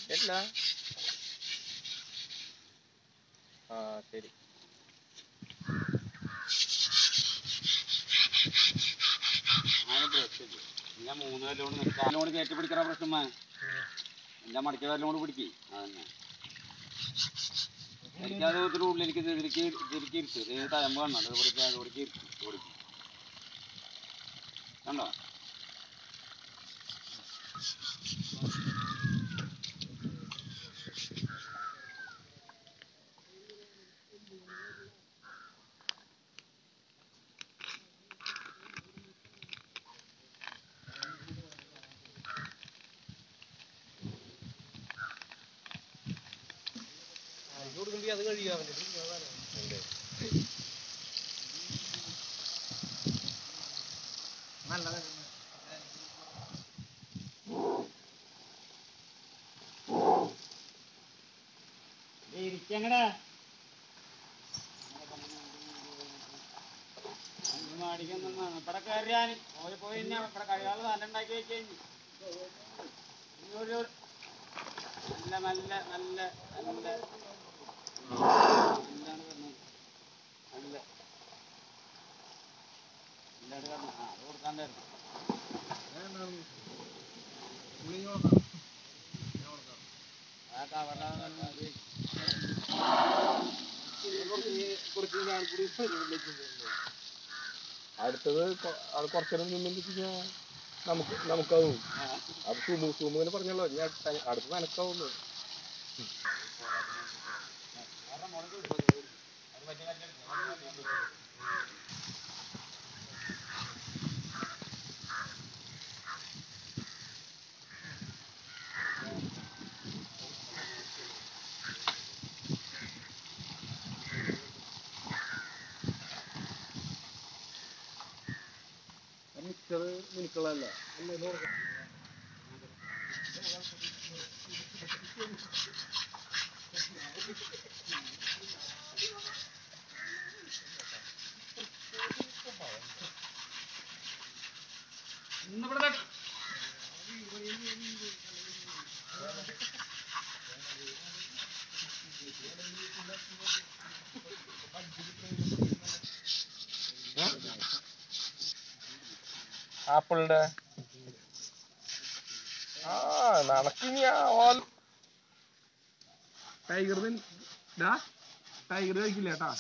ഇല്ല ആ ശരി ഞാൻ മൂന്ന് പേരിലോട് നിൽക്കാനോട് കയറ്റി പിടിക്കണ പ്രശ്നം എല്ലാം മടക്കി വരലോട് പിടിക്കേ അതന്നെ എനിക്കത് ഒത്തിരി ഉള്ളിലേക്ക് ഇതിലേക്ക് ഇതിലേക്ക് ഇരുത്ത് ഇത് തഴമ്പ് കാണണം അത് പിടിക്കുക അത് പിടിക്കുക ഇരുത്ത് പിടിക്കും കണ്ടോ കൊടുക്കുമ്പോ അത് കഴിയാ ഇരിക്കങ്ങടാ മാടിക്കൊന്നും ഇവിടെ കയറിയാൻ പോയി പോയി തന്നെ ഇവിടെ കഴിയാതെ നല്ല ഉണ്ടാക്കി വെച്ച് കഴിഞ്ഞു ഇനി ഒരു നല്ല നല്ല നല്ല നല്ല എന്താണ് പറഞ്ഞത് നല്ല എന്താണ് പറഞ്ഞത് ആ അത് കൊടുക്കാണ്ടായിരുന്നു ആ കവറിലാണ് അടുത്തത് കൊ- അത് കുറച്ചേരം നിന്നിട്ട് നമുക്ക് നമുക്കാവും അപ്പൊ സുമു സുമുവിന് പറഞ്ഞല്ലോ ഞാൻ അടുത്ത അടുത്ത നനക്കാവുന്നു മിക്സർ മിനിക്കുള്ളതല്ല ആപ്പിളിന്റെ ആ നടക്കിനി ടൈഗർ ടൈഗർ കഴിക്കില്ല കേട്ടാ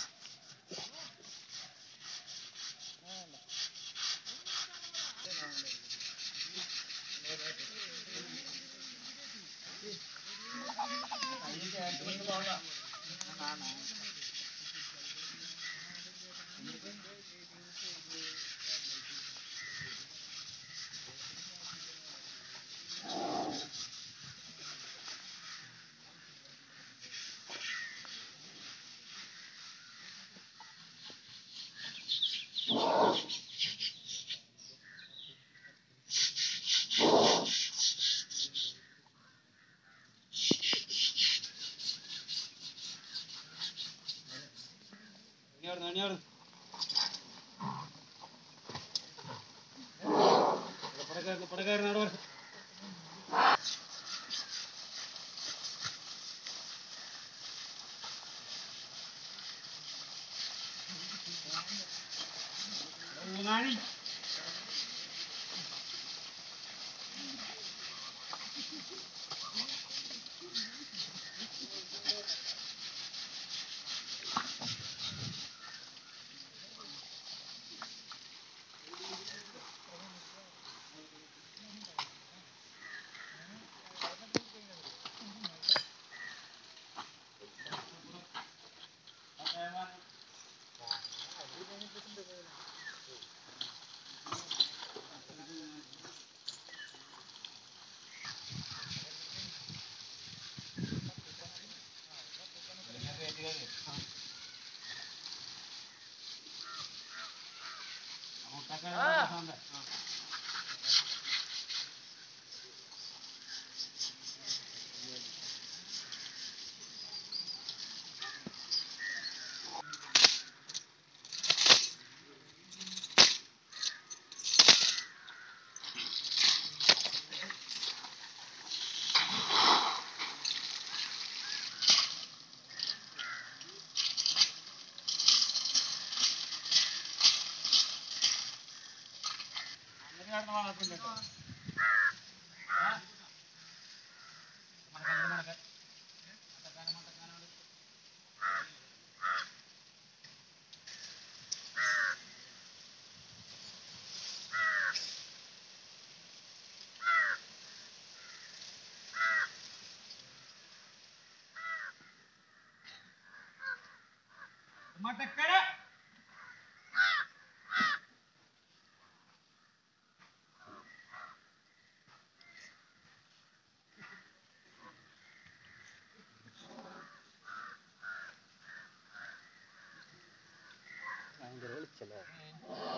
ഇനിയോട് ഇനിയോട് പടക്കാരൻ പടക്കാരൻ അവിടെ വരും ഊന്നാണി മട്ടക്കര ഭയങ്കര വെളിച്ചല്ലേ